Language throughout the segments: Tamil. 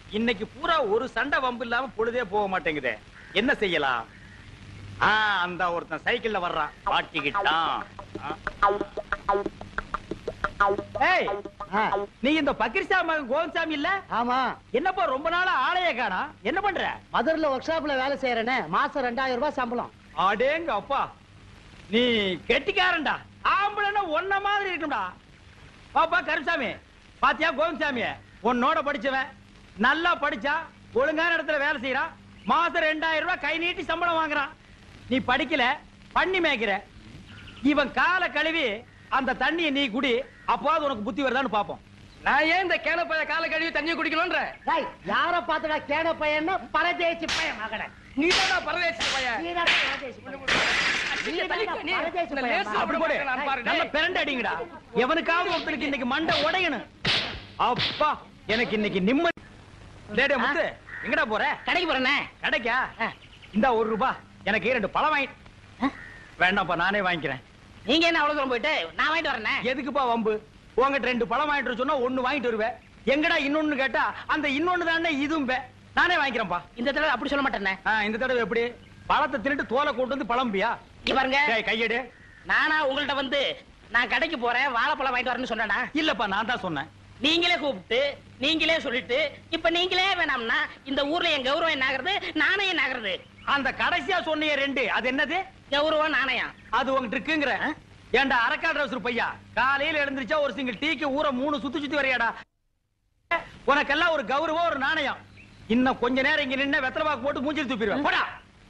இன்னைக்கு பூரா ஒரு சண்டை வம்பு இல்லாம பொழுதே போக மாட்டேங்குதே என்ன செய்யலாம் ஆ அந்த ஒருத்தன் சைக்கிள்ல வர்றான் மாட்டிக்கிட்டான் ஆ. ஏய் ஆ, நீ இந்த பக்கிரிசா மகன் கோவிந்தசாமி இல்ல ஆமா என்னப்பா ரொம்ப நாளா ஆளைய காணா என்ன பண்ற மதுரைல ஒர்க் ஷாப்ல வேலை செய்யறேனே மாசம் ரெண்டாயிரம் ரூபாய் சம்பளம் அடேங்க அப்பா நீ கெட்டிக்காரன்டா ஆம்பளைன்னா ஒன்ன மாதிரி இருக்கும்டா பாப்பா கருசாமி பாத்தியா கோவிந்தசாமி உன்னோட படிச்சவன் நல்லா படிச்சா ஒழுங்கான இடத்துல வேலை செய்யறான் மாசம் ரெண்டாயிரம் ரூபாய் கை நீட்டி சம்பளம் வாங்குறான் நீ படிக்கல பண்ணி மேய்க்கிற இவன் காலை கழுவி அந்த தண்ணியை நீ குடி அப்போது உனக்கு புத்தி வருதான்னு பாப்போம் நான் ஏன் இந்த கேன பைய காலை கழுவி தண்ணியை குடிக்கணும்ன்ற டேய், யார பாத்துடா கேட பையன் பரதேசி பையன் மகன நீ தான் பரதேசி பையன் நீதான்டா பரதேசி பையன். நீதான்டா நீ- பரதேசி உன்னை பையன். லேசா அப்படி போடு நான் பாரு, நல்ல டேய். பிரண்டு அடிங்கடா எவனுக்காவது ஒருத்தனுக்கு இன்னைக்கு மண்டை உடையணும் அப்பா எனக்கு இன்னைக்கு நிம்மதி டேய் டேய் முத்து எங்கடா போற கடைக்கு போறேனே கடைக்கா இந்த ஒரு ரூபா எனக்கு ரெண்டு பழம் வாங்கி வேண்டாம்ப்பா நானே வாங்கிக்கிறேன் நீங்க என்ன அவ்வளவு தூரம் போயிட்டு நான் வாங்கிட்டு வரேனே எதுக்குப்பா வம்பு உங்ககிட்ட ரெண்டு பழம் வாங்கிட்டு வர சொன்னா ஒண்ணு வாங்கிட்டு வருவேன் எங்கடா இன்னொன்னு கேட்டா அந்த இன்னொன்னு தானே இதுவும் பே. நானே வாங்கிக்கிறேன்ப்பா இந்த தடவை அப்படி சொல்ல மாட்டேனே ஆ, இந்த தடவை எப்படி பழத்தை தின்னுட்டு தோலை கொண்டு வந்து பழம்பியா இங்க பாருங்க டேய் கையெடு நானா உங்கள்ட்ட வந்து நான் கடைக்கு போறேன் வாழைப்பழம் வாங்கிட்டு வரேன்னு சொன்னேனா இல்லப்பா நான் தான் சொன்னேன் நீங்களே கூப்பிட்டு நீங்களே சொல்லிட்டு இப்ப நீங்களே வேணாம்னா இந்த ஊர்ல என் கௌரவம் என்ன ஆகுறது நாணயம் என்ன ஆகுறது அந்த கடைசியா சொன்னீங்க ரெண்டு அது என்னது கௌரவம் நாணயம் அது உங்ககிட்ட இருக்குங்கிற ஏன்டா அரக்கா டிரஸ் பையா காலையில எழுந்திருச்சா ஒரு சிங்கிள் டீக்கு ஊரை மூணு சுத்தி சுத்தி வரையாடா உனக்கெல்லாம் ஒரு கௌரவம் ஒரு நாணயம் இன்னும் கொஞ்ச நேரம் இங்க நின்னு வெத்தலை பாக்கு போட்டு மூஞ்சில் துப்பிடுவேன் போடா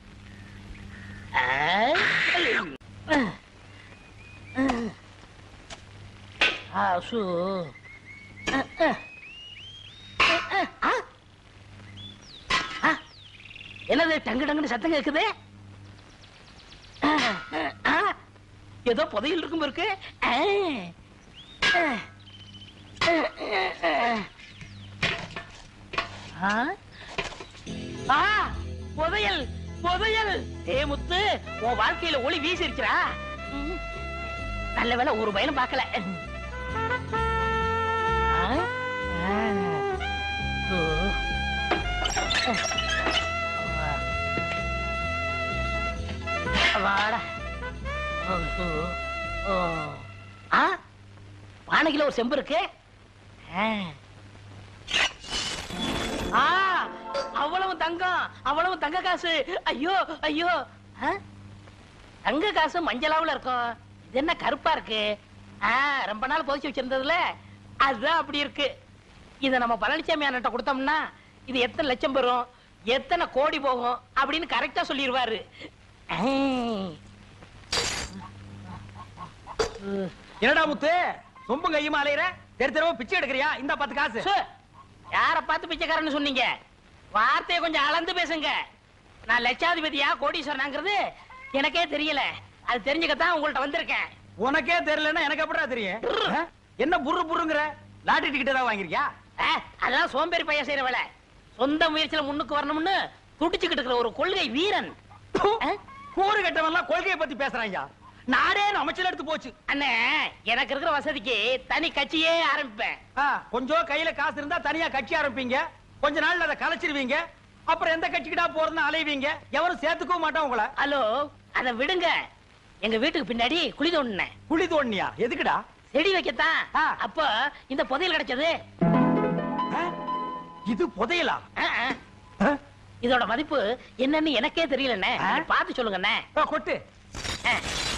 ஆசு என்னது டங்கு டங்குன்னு சத்தம் கேக்குது ஏதோ புதையில் இருக்கும் இருக்கு புதையல் புதையல் ஏ முத்து உன் வாழ்க்கையில ஒளி வீசிருக்கிறா ம். நல்ல வேளை ஒரு பயனும் பார்க்கல ஆ? ஆ. ஓ. வாடா ஓ, ஓ, ஓ. ஆ வானகில ஒரு செம்பு இருக்கு ஆ. ஆ, அவ்வளவு தங்கம் அவ்வளவு தங்க காசு ஐயோ ஐயோ ஆ? தங்க காசு மஞ்சளாவுல இருக்கும் இது என்ன கருப்பா இருக்கு ஆ, ரொம்ப நாள் புதைச்சு வச்சிருந்ததுல அதுதான் அப்படி இருக்கு இத நம்ம பழனிசாமி அண்ணன் கொடுத்தோம்னா இது எத்தனை லட்சம் பெறும் எத்தனை கோடி போகும் அப்படின்னு கரெக்டா சொல்லிடுவாரு ஆ. என்னடா முத்து சொம்பும் கையுமா அலையிற தெரு தெருவா பிச்சை எடுக்கிறியா இந்த பத்து காசு சு, யார பார்த்து பிச்சைக்காரன்னு சொன்னீங்க வார்த்தையை கொஞ்சம் அளந்து பேசுங்க நான் லட்சாதிபதியா கோடீஸ்வரனாங்கிறது எனக்கே தெரியல அது தெரிஞ்சுக்கத்தான் உங்கள்ட்ட வந்திருக்கேன் உனக்கே தெரியலன்னா எனக்கு எப்படா தெரியும் ஆ? என்ன புரு புருங்கிற லாட்டரி டிக்கெட் ஏதாவது வாங்கிருக்கியா ஆ, அதெல்லாம் சோம்பேறி பையன் செய்யற வேலை சொந்த முயற்சியில முன்னுக்கு வரணும்னு துடிச்சுக்கிட்டு இருக்கிற ஒரு கொள்கை வீரன் ப்பு, ஆ? கூறு கட்டவன்லாம் கொள்கையை பத்தி பேசுறாங்க நாடே அமைச்சல் எடுத்து போச்சு அண்ணே எனக்கு இருக்கிற வசதிக்கு தனி கட்சியே ஆரம்பிப்பேன் ஆ, கொஞ்சம் கையில காசு இருந்தா தனியா கட்சி ஆரம்பிப்பீங்க கொஞ்ச நாள்ல அதை கலைச்சிருவீங்க அப்புறம் எந்த கட்சிக்கிட்டா போறதுன்னு அலைவீங்க எவரும் சேர்த்துக்கவும் மாட்டான் உங்களை ஹலோ அதை விடுங்க எங்க வீட்டுக்கு பின்னாடி குழி தோண்டினேன் குழி தோண்டியா எதுக்குடா செடி வைக்கத்தான் ஆ. அப்ப இந்த புதையல் கிடைச்சது ஆ? இது புதையலா ஆ, ஆ. ஆ? இதோட மதிப்பு என்னன்னு எனக்கே தெரியலண்ணே ஆ? நீங்க பார்த்து சொல்லுங்கண்ணே ஆ, கொட்டு ஆ.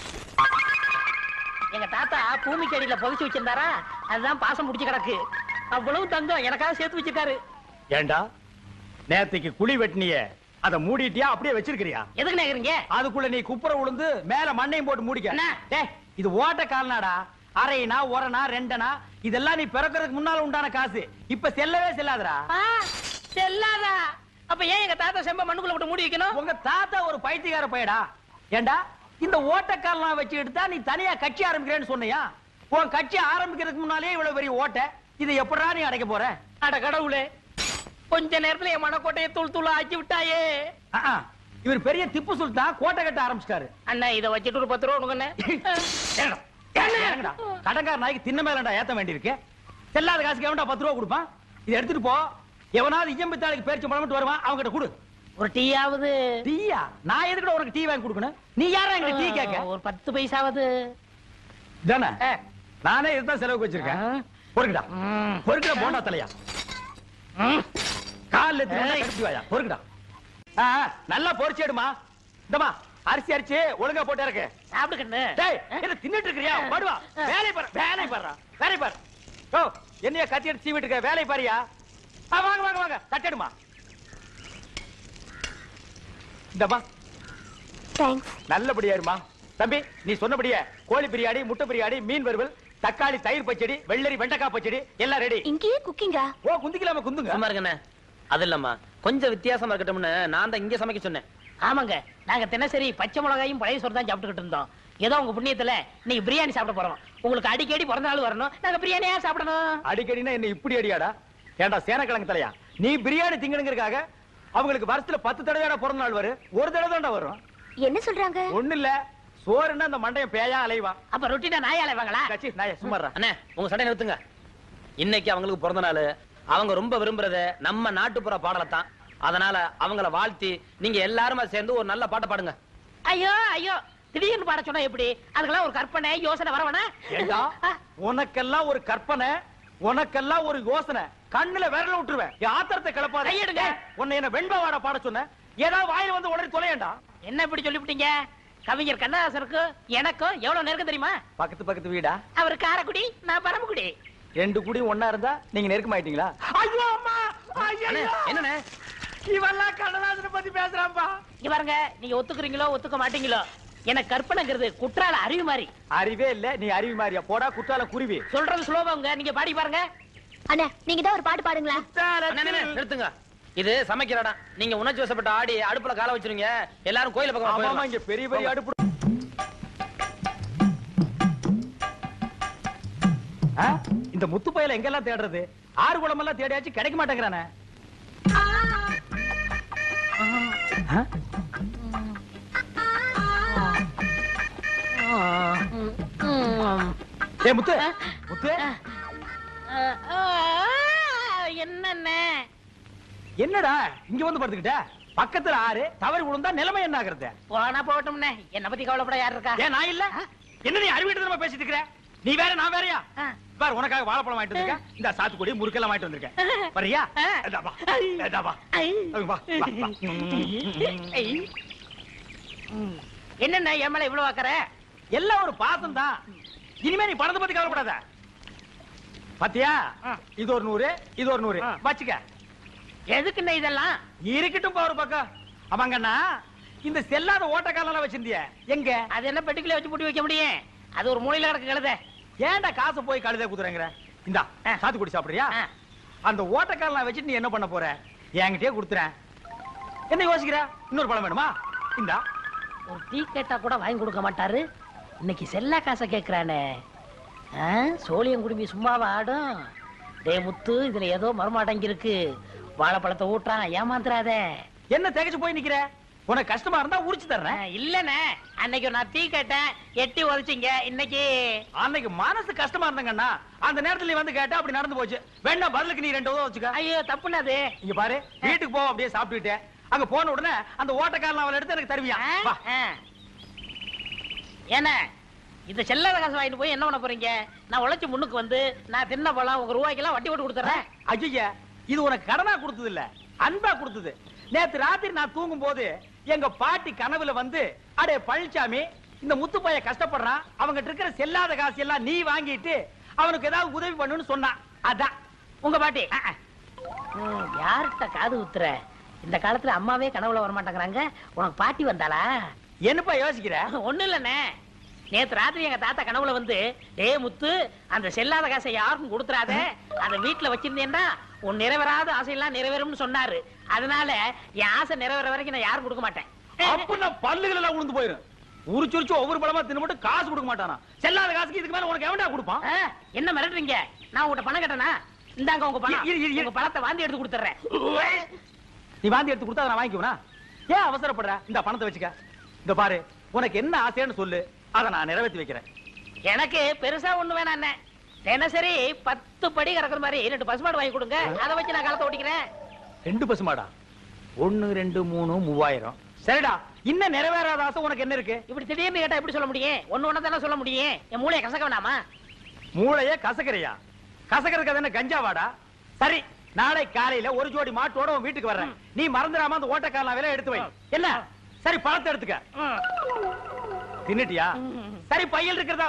எங்க தாத்தா பூமிக்கு அடியில புதைச்சு வச்சிருந்தாரா அதுதான் பாசம் முடிச்சு கிடக்கு அவ்வளவு தங்கம் எனக்காக சேர்த்து வச்சிருக்காரு ஏண்டா நேத்துக்கு குழி வெட்டினிய அத மூடிட்டியா அப்படியே வச்சிருக்கிறியா எதுக்கு நேக்குறீங்க அதுக்குள்ள நீ குப்புற விழுந்து மேல மண்ணையும் போட்டு மூடிக்க அண்ணா. டேய் இது ஓட்ட கால்னாடா அரைனா ஒரணா ரெண்டனா இதெல்லாம் நீ பிறக்கிறதுக்கு முன்னால உண்டான காசு இப்ப செல்லவே செல்லாதடா ஆ, செல்லாதா அப்ப ஏன் எங்க தாத்தா செம்ப மண்ணுக்குள்ள போட்டு மூடி வைக்கணும் உங்க தாத்தா ஒரு பைத்தியக்கார பையடா ஏண்டா இந்த ஓட்டக்கால்லாம் வச்சு எடுத்தா நீ தனியா கட்சி ஆரம்பிக்கிறேன்னு சொன்னியா உன் கட்சி ஆரம்பிக்கிறதுக்கு முன்னாலே இவ்வளவு பெரிய ஓட்டை இதை எப்படா நீ அடைக்க போற அட கடவுளே கொஞ்ச நேரத்துல என் மனக்கோட்டையை தூள் தூள் ஆக்கி விட்டாயே ஆ, ஆ. இவர் பெரிய திப்பு சுல்தான் கோட்டை கட்ட ஆரம்பிச்சிட்டாரு அண்ணா இதை வச்சுட்டு ஒரு பத்து ரூபா உனக்கு ஏங்கடா, ஏங்கடா, ஏங்கடா. கடன்கார நாய்க்கு தின்ன மேலடா ஏத்த வேண்டியிருக்கு செல்லாத காசுக்கு எவன்டா பத்து ரூபா கொடுப்பான் இதை எடுத்துட்டு போ எவனாவது இயம்பித்தாளுக்கு பேரிச்சு பழம் வருவான் அவங்க கிட்ட கொடு ஒரு டீயாவது டீயா நான் எதுக்கு உனக்கு டீ வாங்கி கொடுக்கணும் நீ யாரா எங்க டீ கேட்க ஒரு பத்து பைசாவது தானே ஆ. நானே இதுதான் செலவுக்கு வச்சிருக்கேன் ஆ. பொறுக்குடா ம். பொறுக்குடா போண்டா தலையா ம். கால்ல எடுத்து வாயா பொறுக்குடா ஆ, ஆ, நல்லா பொரிச்சு எடுமா இந்தமா அரிசி அரிச்சு ஒழுங்கா போட்டு இருக்கு சாப்பிடு கண்ணு டேய் என்ன தின்னுட்டு இருக்கறியா படுவா வேலை பாரு வேலை பாரு வேலை பாரு ஓ என்னைய கத்தி எடுத்து சீவிட்டு இருக்க வேலை பாரியா ஆ, வாங்க வாங்க வாங்க தட்டடுமா இந்தம்மா தேங்க்ஸ் நல்லபடியா இருமா தம்பி நீ சொன்னபடியே கோழி பிரியாணி முட்டை பிரியாணி மீன் வறுவல் தக்காளி தயிர் பச்சடி வெள்ளரி வெண்டைக்காய் பச்சடி எல்லாம் ரெடி இங்கேயே குக்கிங்கா ஓ குந்திக்கலாம குந்துங்க சும்மா இருக்கண்ணே அது இல்லம்மா கொஞ்சம் வித்தியாசமா இருக்கட்டும்னு நான் தான் இங்க சமைக்க சொன்னேன் ஆமாங்க நாங்க தினசரி பச்சை மிளகாயும் பழைய சோறு தான் சாப்பிட்டுக்கிட்டு இருந்தோம் ஏதோ உங்க புண்ணியத்துல நீங்க பிரியாணி சாப்பிட போறோம் உங்களுக்கு அடிக்கடி பிறந்த நாள் வரணும் நாங்க பிரியாணியா சாப்பிடணும் அடிக்கடினா என்ன இப்படி அடியாடா ஏன்டா சேனக்கிழங்கு தலையா நீ பிரியாணி திங்கணுங்கிறதுக்காக அவங்களுக்கு வருஷத்துல பத்து தடவைடா பிறந்த நாள் வரும் ஒரு தடவை தான்டா வரும் என்ன சொல்றாங்க ஒண்ணு இல்ல சோறுன்னா அந்த மண்டையன் பேயா அலைவான் அப்ப ரொட்டினா நாயால வாங்களா கச்சி நான் சும்மாறா அண்ணே உங்க சண்டை நிறுத்துங்க இன்னைக்கு அவங்களுக்கு பிறந்த நாள் அவங்க ரொம்ப விரும்புறது நம்ம நாட்டுப்புற பாடலை தான் அதனால அவங்கள வாழ்த்தி நீங்க எல்லாருமா சேர்ந்து ஒரு நல்ல பாட்டை பாடுங்க ஐயோ ஐயோ திடீர்னு பாட சொன்னா எப்படி அதுக்கெல்லாம் ஒரு கற்பனை யோசனை வரவனா ஏண்டா உனக்கெல்லாம் ஒரு கற்பனை உனக்கெல்லாம் ஒரு யோசனை கண்ணுல விரல விட்டுருவேன் என் ஆத்திரத்தை கிளப்பாத கையெடுங்க. உன்னை என்ன வெண்பாவாட பாட சொன்ன ஏதாவது வாயில வந்து உடனே தொலையண்டா என்ன இப்படி சொல்லிவிட்டீங்க கவிஞர் கண்ணதாசனுக்கு எனக்கும் எவ்வளவு நெருக்கம் தெரியுமா பக்கத்து பக்கத்து வீடா அவர் காரக்குடி நான் பரமக்குடி ரெண்டு கூடி ஒண்ணா இருந்தா நீங்க நெருக்கமாயிட்டீங்களா ஐயோ அம்மா அண்ணே ஐயோ என்னண்ணே இவெல்லாம் கண்ணதாசனை பத்தி பேசுறான்பா இங்க பாருங்க நீங்க ஒத்துக்குறீங்களோ ஒத்துக்க மாட்டீங்களோ எனக்கு கற்பனைங்கிறது குற்றால அறிவு மாதிரி அறிவே இல்ல நீ அறிவு மாதிரியா போடா குற்றால குருவி சொல்றது சுலபங்க நீங்க பாடி பாருங்க அண்ணா நீங்க தான் ஒரு பாட்டு பாடுங்களா அண்ணே, அண்ணே, நிறுத்துங்க இது சமைக்கிற இடம் நீங்க உணர்ச்சி வசப்பட்ட ஆடி அடுப்புல கால வச்சிருங்க எல்லாரும் கோயில பக்கம் ஆமாமா போயிடலாம். இங்க பெரிய பெரிய அடுப்பு ஆ? இந்த முத்து பயல எங்கெல்லாம் தேடுறது ஆறு குளம் எல்லாம் தேடியாச்சு கிடைக்க மாட்டேங்கிறானே ஆ? ஏய் முத்து முத்து என்னென்ன என்னடா இங்க வந்து படுத்துக்கிட்ட பக்கத்துல ஆறு தவறி விழுந்தா நிலைமை என்ன ஆகுறது போனா போகட்டும்னே என்ன பத்தி கவலைப்பட யார் இருக்கா ஏன் நான் இல்ல என்ன நீ அறிவிட்டு நம்ம பேசிட்டு இருக்கிற நீ வேற நான் வேறயா ஆ. பாரு உனக்காக வாழைப்பழம் வாங்கிட்டு வந்திருக்கேன் இந்த சாத்துக்குடி முறுக்கெல்லாம் வாங்கிட்டு வந்திருக்கேன் வரியா ஆ. இதா வா இதா வா ஐ. வா, வா, வா. ஐ. ம். என்னண்ணே என் மேல இவ்வளவு வைக்கிற எல்லாம் ஒரு பாசம் தான் இனிமே நீ பணத்தை பத்தி கவலைப்படாத பாத்தியா ஆ. இது ஒரு நூறு இது ஒரு நூறு ஆ. வச்சுக்க எதுக்குண்ணே இதெல்லாம் இருக்கட்டும் பா ஒரு பக்கம் ஆமாங்கண்ணா இந்த செல்லாத ஓட்டக்காலம் வச்சிருந்திய எங்க அது என்ன பெட்டிக்குள்ள வச்சு பூட்டி வைக்க முடியும் அது ஒரு மூலையில கிடக்கு கழுத ஏன்டா காசை போய் கழுத குதுறேங்கிற இந்தா ஆ. சாத்துக்குடி சாப்பிடுறியா ஆ. அந்த ஓட்டக்காரலாம் வச்சுட்டு நீ என்ன பண்ண போற என்கிட்டயே கொடுத்துறேன் என்ன யோசிக்கிற இன்னொரு பழம் வேணுமா இந்தா ஒரு டீ கேட்டா கூட வாங்கி கொடுக்க மாட்டாரு இன்னைக்கு செல்லா காசை கேக்குறானே ஆ, சோழியம் குடுமி சும்மாவா ஆடும் டே முத்து இதுல ஏதோ மரமாட்டங்க இருக்கு வாழைப்பழத்தை ஊட்டுறான் ஏமாந்துறாத என்ன திகைச்சு போய் நிக்கிற உனக்கு கஷ்டமா இருந்தா உரிச்சு தர்றேன் இல்லனே அன்னைக்கு நான் டீ கேட்டேன் எட்டி உதச்சிங்க இன்னைக்கு அன்னைக்கு மனசு கஷ்டமா இருந்தாங்கண்ணா அந்த நேரத்துல நீ வந்து கேட்ட அப்படி நடந்து போச்சு வேணா பதிலுக்கு நீ ரெண்டு உதவ வச்சுக்க ஐயோ தப்புன்னு அது இங்க பாரு வீட்டுக்கு போ அப்படியே சாப்பிட்டுட்டு அங்க போன உடனே அந்த ஓட்டக்காரன் அவளை எடுத்து எனக்கு தருவியா ஆ? வா ஆ. ஏண்ணே இந்த செல்லாத காசு வாங்கிட்டு போய் என்ன பண்ண போறீங்க நான் உழைச்சு முன்னுக்கு வந்து நான் தின்ன பழம் உங்க ரூபாய்க்கெல்லாம் வட்டி போட்டு கொடுத்துறேன் ஐயா இது உனக்கு கடனா கொடுத்தது இல்ல அன்பா கொடுத்தது நேத்து ராத்திரி நான் தூங்கும் போது எங்க பாட்டி கனவுல வந்து அடே பழனிசாமி இந்த முத்து பைய கஷ்டப்படுறான் அவங்க இருக்கிற செல்லாத காசு எல்லாம் நீ வாங்கிட்டு அவனுக்கு ஏதாவது உதவி பண்ணுன்னு சொன்னான் அதான் உங்க பாட்டி ம், யார்கிட்ட காது குத்துற இந்த காலத்துல அம்மாவே கனவுல வர மாட்டேங்கிறாங்க உனக்கு பாட்டி வந்தாளா என்னப்பா யோசிக்கிற ஒண்ணு இல்லண்ணே நேத்து ராத்திரி எங்க தாத்தா கனவுல வந்து டேய் முத்து அந்த செல்லாத காசை யாருக்கும் கொடுத்துறாத அதை வீட்டுல வச்சிருந்தேன்னா உன் நிறைவேறாத ஆசையெல்லாம் நிறைவேறும்னு சொன்னாரு அதனால என் ஆசை நிறைவேற வரைக்கும் நான் யாரும் கொடுக்க மாட்டேன் அப்ப நான் பல்லுகள் எல்லாம் உளுந்து போயிரும் உரிச்சு உரிச்சு ஒவ்வொரு பழமா தின்னு மட்டும் காசு கொடுக்க மாட்டானா செல்லாத காசுக்கு இதுக்கு மேல உனக்கு எவன்டா கொடுப்பான் ஆ, என்ன மிரட்டுறீங்க நான் உங்கள்கிட்ட பணம் கட்டனா இந்தாங்க உங்க பணம் இரு, இரு, இரு. உங்க பணத்தை வாந்தி எடுத்து கொடுத்துறேன் நீ வாந்தி எடுத்து கொடுத்தா அதை நான் வாங்கிக்குவனா ஏன் அவசரப்படுற இந்த பணத்தை வச்சுக்க இந்த பாரு உனக்கு என்ன ஆசைன்னு சொல்லு அதை நான் நிறைவேற்றி வைக்கிறேன் எனக்கு பெருசா ஒண்ணு வேணாம் தினசரி பத்து படி கறக்குற மாதிரி ரெண்டு பசுமாடு வாங்கி கொடுங்க அதை வச்சு நான் காலத்தை ஓட்டிக்கிறேன் ரெண்டு பசுமாடா ஒன்னு ரெண்டு மூணு மூவாயிரம் சரிடா இன்னும் நிறைவேறாத ஆசை உனக்கு என்ன இருக்கு இப்படி திடீர்னு கேட்டா எப்படி சொல்ல முடியும் ஒண்ணு ஒண்ணு தானே சொல்ல முடியும் என் மூளையை கசக்க வேணாமா மூளையே கசக்கறியா கசக்கறதுக்கு அது என்ன கஞ்சாவாடா சரி நாளை காலையில ஒரு ஜோடி மாட்டோட உன் வீட்டுக்கு வர்றேன் நீ மறந்துடாம அந்த ஓட்டக்காரன் விலை எடுத்து வை என்ன சரி பழத்தை எடுத்துக்க ம். தின்னுட்டியா சரி பையல் இருக்கிறதா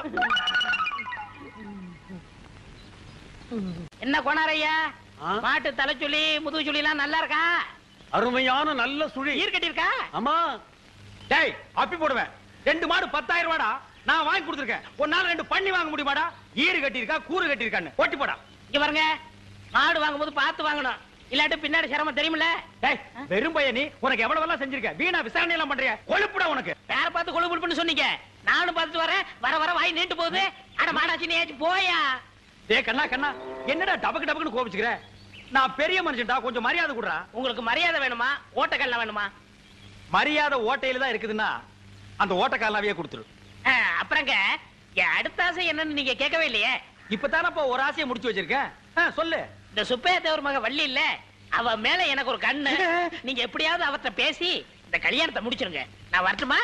என்ன கோணாரையா ஆ? மாட்டு தலைச்சுழி முதுகு சுழி எல்லாம் நல்லா இருக்கா அருமையான நல்ல சுழி ஈர் கட்டியிருக்கா ஆமா டேய் அப்பி போடுவேன் ரெண்டு மாடு பத்தாயிரம் ரூபாடா நான் வாங்கி கொடுத்துருக்கேன் ஒரு நாள் ரெண்டு பண்ணி வாங்க முடியுமாடா ஈடு கட்டியிருக்கா கூறு கட்டியிருக்கான்னு ஓட்டி போடா இங்க பாருங்க மாடு வாங்கும்போது பார்த்து வாங்கணும் இல்லாட்டி பின்னாடி சிரமம் தெரியுமில்ல டேய் வெறும் பையன் நீ உனக்கு எவ்வளவு எல்லாம் செஞ்சிருக்க வீணா விசாரணை எல்லாம் பண்றிய கொழுப்புடா உனக்கு யார பார்த்து கொழு கொழுப்புன்னு சொன்னீங்க நானும் பார்த்துட்டு வரேன் வர வர வாய் நீண்டு போகுது அட மாடாச்சி நீ ஏச்சு போயா டேய் கண்ணா கண்ணா என்னடா டபக்கு டபக்குன்னு கோபிச்சுக்கிற நான் பெரிய மனுஷன்டா கொஞ்சம் மரியாதை கொடுறா உங்களுக்கு மரியாதை வேணுமா ஓட்டக்கல்ல வேணுமா மரியாதை ஓட்டையில தான் இருக்குதுன்னா அந்த ஓட்டக்காரனாவே கொடுத்துரு ஆ, அப்புறங்க என் அடுத்த ஆசை என்னன்னு நீங்க கேட்கவே இல்லையே இப்பதானப்பா ஒரு ஆசையை முடிச்சு வச்சிருக்கேன் ஆ, சொல்லு இந்த சுப்பையா தேவர் மக வள்ளி இல்ல அவ மேல எனக்கு ஒரு கண்ணு நீங்க எப்படியாவது அவர்ட்ட பேசி இந்த கல்யாணத்தை முடிச்சிருங்க நான் வரட்டுமா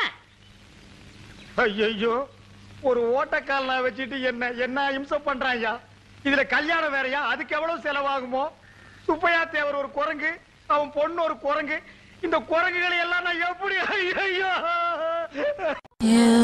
ஐயோ ஒரு ஓட்டக்காரனா வச்சுட்டு என்ன என்ன இம்சம் பண்றாங்க இதுல கல்யாணம் வேறயா அதுக்கு எவ்வளவு செலவாகுமோ சுப்பையா தேவர் ஒரு குரங்கு அவன் பொண்ணு ஒரு குரங்கு இந்த குரங்குகளை எல்லாம் நான் எப்படி ஐயோ You